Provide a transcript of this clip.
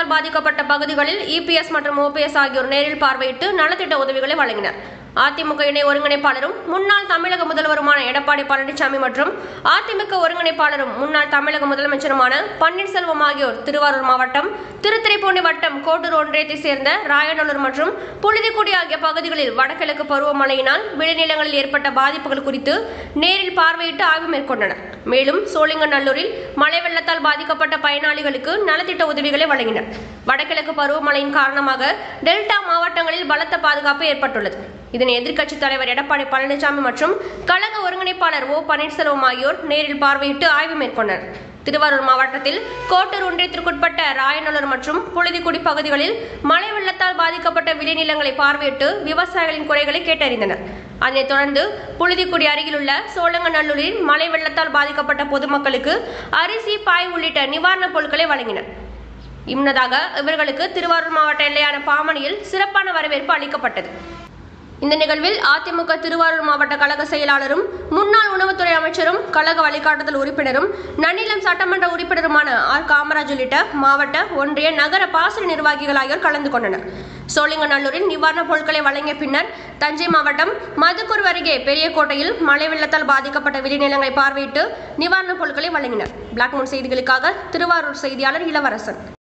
வெள்ளத்தால் பாதிக்கப்பட்ட பகுதிகளில் இபிஎஸ் மற்றும் ஓபிஎஸ் ஆகியோர் நேரில் பார்வையிட்டு நலத்திட்ட உதவிகளை வழங்கினர் அதிமுக இணை ஒருங்கிணைப்பாளரும் முன்னாள் தமிழக முதல்வருமான எடப்பாடி பழனிசாமி மற்றும் அதிமுக ஒருங்கிணைப்பாளரும் முன்னாள் தமிழக முதலமைச்சருமான பன்னீர்செல்வம் ஆகியோர் திருவாரூர் மாவட்டம் திருத்துறைப்பூண்டி வட்டம் கோட்டூர் ஒன்றியத்தைச் சேர்ந்த ராயநல்லூர் மற்றும் புழுதிக்குடி ஆகிய பகுதிகளில் வடகிழக்கு பருவமழையினால் விளைநிலங்களில் ஏற்பட்ட பாதிப்புகள் குறித்து நேரில் பார்வையிட்டு ஆய்வு மேற்கொண்டனர் மேலும் சோழிங்கநல்லூரில் மழை வெள்ளத்தால் பாதிக்கப்பட்ட பயனாளிகளுக்கு நலத்திட்ட உதவிகளை வழங்கினர் வடகிழக்கு பருவமழையின் காரணமாக டெல்டா மாவட்டங்களில் பலத்த பாதுகாப்பு ஏற்பட்டுள்ளது இதனை எதிர்க்கட்சித் தலைவர் எடப்பாடி பழனிசாமி மற்றும் கழக ஒருங்கிணைப்பாளர் ஓ பன்னீர்செல்வம் ஆகியோர் நேரில் பார்வையிட்டு ஆய்வு மேற்கொண்டனர் திருவாரூர் மாவட்டத்தில் கோட்டூர் ஒன்றியத்திற்குட்பட்ட ராயநல்லூர் மற்றும் புழுதிக்குடி பகுதிகளில் மழை வெள்ளத்தால் பாதிக்கப்பட்ட விளைநிலங்களை பார்வையிட்டு விவசாயிகளின் குறைகளை கேட்டறிந்தனர் அதனைத் தொடர்ந்து புழுதிக்குடி அருகிலுள்ள சோழங்கநல்லூரில் மழை வெள்ளத்தால் பாதிக்கப்பட்ட பொதுமக்களுக்கு அரிசி பாய் உள்ளிட்ட நிவாரணப் பொருட்களை வழங்கினர் முன்னதாக இவர்களுக்கு திருவாரூர் மாவட்ட எல்லையான பாமணியில் சிறப்பான வரவேற்பு அளிக்கப்பட்டது இந்த நிகழ்வில் அதிமுக திருவாரூர் மாவட்ட கழக செயலாளரும் முன்னாள் உணவுத்துறை அமைச்சரும் கழக வழிகாட்டுதல் உறுப்பினரும் நன்னிலம் சட்டமன்ற உறுப்பினருமான ஆர் காமராஜ் உள்ளிட்ட மாவட்ட ஒன்றிய நகர பாசன நிர்வாகிகள் ஆகியோர் கலந்து கொண்டனர் சோழிங்கநல்லூரில் நிவாரணப் பொருட்களை வழங்கிய பின்னர் தஞ்சை மாவட்டம் மதுக்கூர் அருகே பெரியகோட்டையில் மழை வெள்ளத்தால் பாதிக்கப்பட்ட விளைநிலங்களை பார்வையிட்டு நிவாரணப் பொருட்களை வழங்கினர் பிளாக் மூன் செய்திகளுக்காக திருவாரூர் செய்தியாளர் இளவரசன்